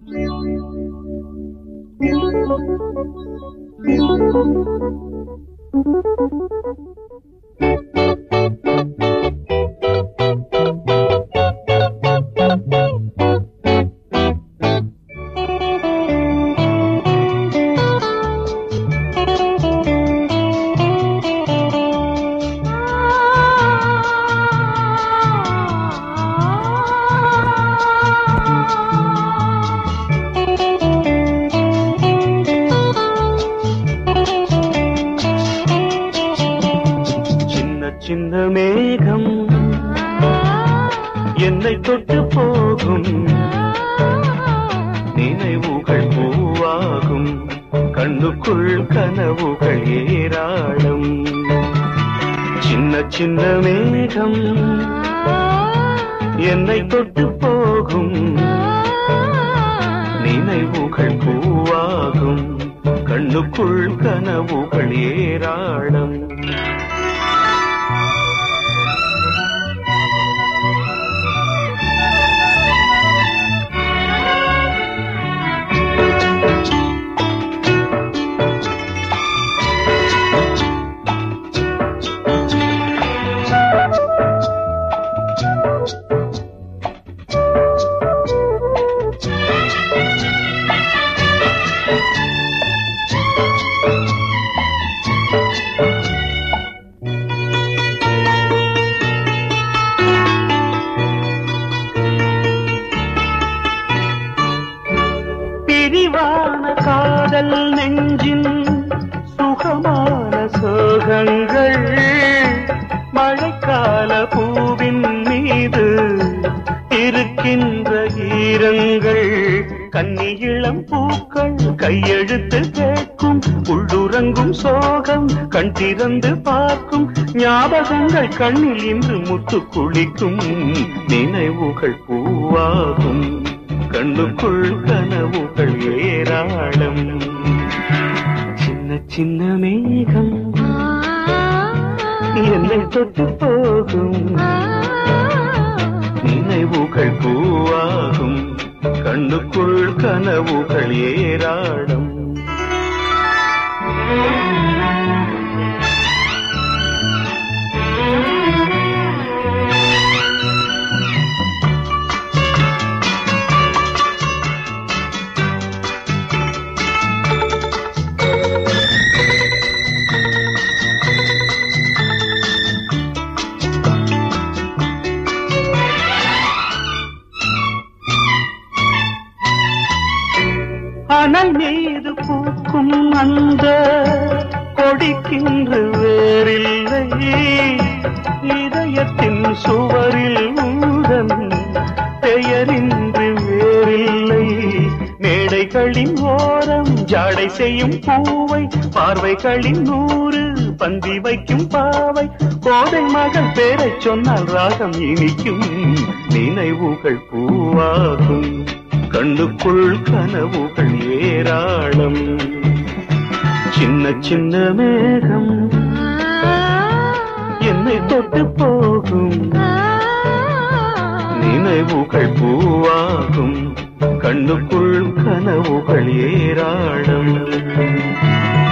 சின்ன சின்ன மேகம் என்னை தொட்டு போகும் நினைவுகள் பூவாகும் கண்ணுக்குள் கனவுகள் ஏராளம் சின்ன சின்ன மேகம் என்னை தொட்டு போகும் நினைவுகள் பூவாகும் கண்ணுக்குள் கனவுகள் ஏராளம் பிரிவான காதல் நெஞ்சின் சுகமான சோகங்கள் மழைக்கால பூவின் மீது இருக்கின்ற ஈரங்கள் கன்னி இளம் பூக்கள் கையெழுத்து கேட்கும் உள்ளுறங்கும் சோகம் கண் திறந்து பார்க்கும் ஞாபகங்கள் கண்ணில் இன்று முத்து குளிக்கும் நினைவுகள் பூவாகும் கண்ணுக்குள் கனவுகள் ஏராளம் சின்ன சின்ன மேகம் என்னை தொட்டு போகும் நினைவுகள் பூவாகும் கண்ணுக்குள் கனவுகள் ஏராளம் அனல் மீது பூக்கும் அந்த கொடிக்கின்று வேறில்லை இதயத்தின் சுவரில் ஊதன் பெயரின்றி வேறில்லை மேடைகளின் ஓரம் ஜாடை செய்யும் பூவை பார்வைகளின் நூறு பந்தி வைக்கும் பாவை கோதை மகள் பேரைச் சொன்னால் ராகம் இனிக்கும் நினைவுகள் பூவாகும் கண்ணுக்குள் கனவுகள் ஏராளம் சின்ன சின்ன மேகம் என்னை தொட்டு போகும் நினைவுகள் பூவாகும் கண்ணுக்குள் கனவுகள் ஏராளம்